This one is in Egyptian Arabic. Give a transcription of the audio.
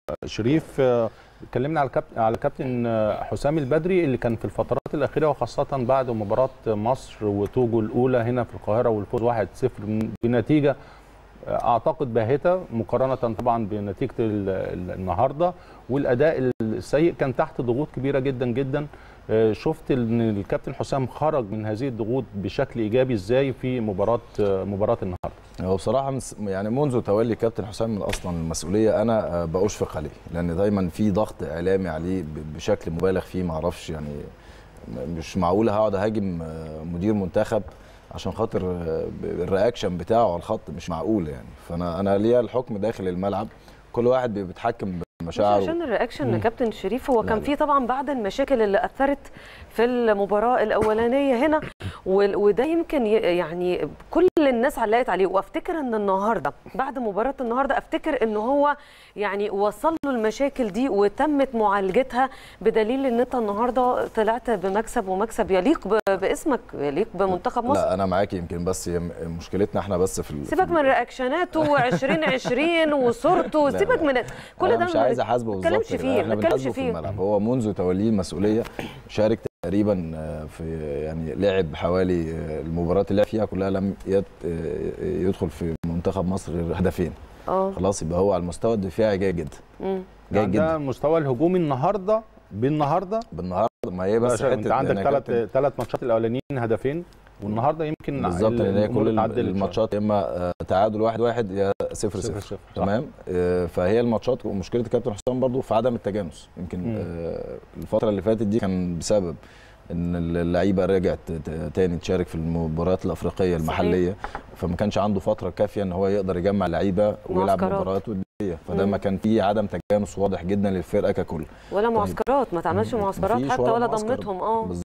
شريف آه، اتكلمنا على كابتن على كابتن آه، حسام البدري اللي كان في الفترات الاخيره وخاصه بعد مباراه مصر وتوجو الاولى هنا في القاهره والفوز 1-0 بنتيجه آه، اعتقد باهته مقارنه طبعا بنتيجه ال- ال- النهارده والاداء السيء كان تحت ضغوط كبيره جدا جدا آه، شفت ان الكابتن حسام خرج من هذه الضغوط بشكل ايجابي ازاي في مباراه آه، مباراه النهارده هو بصراحه من يعني منذ تولي كابتن حسام من اصلا المسؤوليه انا آه، بأشفق عليه لان دايما في ضغط اعلامي عليه ب- بشكل مبالغ فيه ما اعرفش يعني م- مش معقول هقعد اهاجم آه، مدير منتخب عشان خاطر آه، ب- الرياكشن بتاعه على الخط مش معقول يعني فانا انا ليا الحكم داخل الملعب كل واحد بي- بيتحكم مش بمشاعره عشان الرياكشن مم. يا كابتن شريف هو لا، كان لا. في طبعا بعض المشاكل اللي اثرت في المباراه الاولانيه هنا وال- وده يمكن ي- يعني كل الناس علقت عليه وافتكر ان النهارده بعد مباراه النهارده افتكر ان هو يعني وصل له المشاكل دي وتمت معالجتها بدليل ان انت النهارده طلعت بمكسب ومكسب يليق ب- باسمك يليق بمنتخب مصر لا انا معاك يمكن بس هي م- مشكلتنا احنا بس في ال- سيبك في من ال- رياكشناته 2020 وصورته لا، سيبك لا. من كل أنا ده مش ما عايز احاسبه نتكلمش بالظبط فيه، احنا ما نتكلمش بنحاسبه في فيه. الملعب هو منذ توليه المسؤوليه شارك تقريبا آه، في يعني لعب حوالي آه، المباريات اللي لعب فيها كلها لم يت- آه، يدخل في منتخب مصر غير هدفين اه خلاص يبقى هو على المستوى الدفاعي جيد جدا مم. جيد يعني جدا ده مستوى الهجومي النهارده بالنهارده بالنهارده ما هي بس بس انت حته عندك إن ثلاث كابتن- ثلاث ماتشات الاولانيين هدفين والنهارده يمكن بالظبط لان هي الأمور كل اتعدلت شوية. الماتشات يا اما آه، تعادل واحد واحد يا صفر صفر صفر صفر، صح. تمام آه، فهي الماتشات ومشكله الكابتن حسام برضو في عدم التجانس يمكن مم. آه، الفتره اللي فاتت دي كان بسبب ان اللعيبه رجعت ت- تاني تشارك في المباريات الافريقيه المحليه فما كانش عنده فتره كافيه ان هو يقدر يجمع لعيبه ويلعب معسكرات. مباريات وديه فده مم. ما كان فيه عدم تجانس واضح جدا للفرقه ككل ولا معسكرات ما تعملش معسكرات مفيش حتى ولا ولا معسكر. ضمتهم اه بالظبط